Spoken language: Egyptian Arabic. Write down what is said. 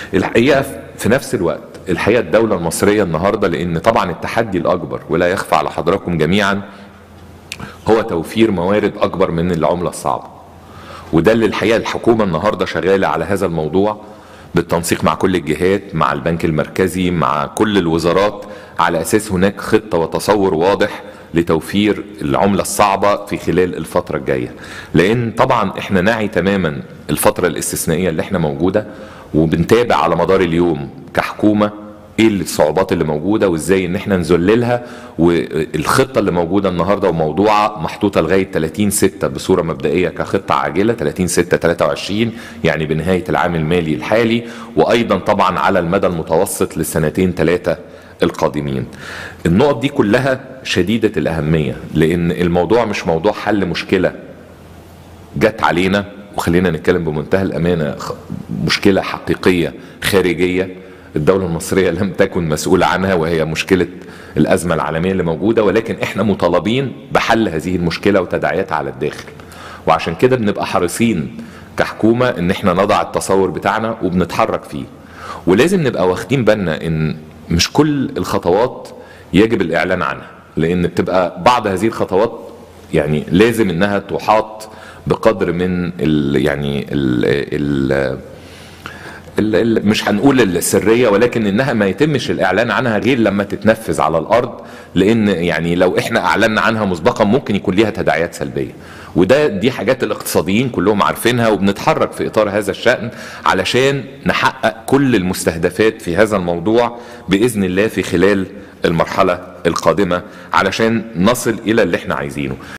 الحقيقه في نفس الوقت الحقيقه الدوله المصريه النهارده لان طبعا التحدي الاكبر ولا يخفى على حضراتكم جميعا هو توفير موارد اكبر من العمله الصعبه وده اللي الحقيقه الحكومه النهارده شغاله على هذا الموضوع بالتنسيق مع كل الجهات مع البنك المركزي مع كل الوزارات على اساس هناك خطه وتصور واضح لتوفير العمله الصعبه في خلال الفتره الجايه لان طبعا احنا نعي تماما الفتره الاستثنائيه اللي احنا موجوده وبنتابع على مدار اليوم كحكومه ايه الصعوبات اللي موجوده وازاي ان احنا نذللها والخطه اللي موجوده النهارده وموضوعه محطوطه لغايه 30 6 بصوره مبدئيه كخطه عاجله 30 6 23 يعني بنهايه العام المالي الحالي وايضا طبعا على المدى المتوسط للسنتين ثلاثه القادمين. النقط دي كلها شديده الاهميه لان الموضوع مش موضوع حل مشكله جت علينا وخلينا نتكلم بمنتهى الامانه مشكله حقيقيه خارجيه الدولة المصرية لم تكن مسؤولة عنها وهي مشكلة الأزمة العالمية اللي موجودة ولكن احنا مطالبين بحل هذه المشكلة وتداعياتها على الداخل وعشان كده بنبقى حريصين كحكومة ان احنا نضع التصور بتاعنا وبنتحرك فيه ولازم نبقى واخدين بالنا ان مش كل الخطوات يجب الإعلان عنها لأن بتبقى بعض هذه الخطوات يعني لازم انها تحاط بقدر من ال يعني ال ال مش هنقول السريه ولكن انها ما يتمش الاعلان عنها غير لما تتنفذ على الارض لان يعني لو احنا اعلنا عنها مسبقا ممكن يكون ليها تداعيات سلبيه وده دي حاجات الاقتصاديين كلهم عارفينها وبنتحرك في اطار هذا الشان علشان نحقق كل المستهدفات في هذا الموضوع باذن الله في خلال المرحله القادمه علشان نصل الى اللي احنا عايزينه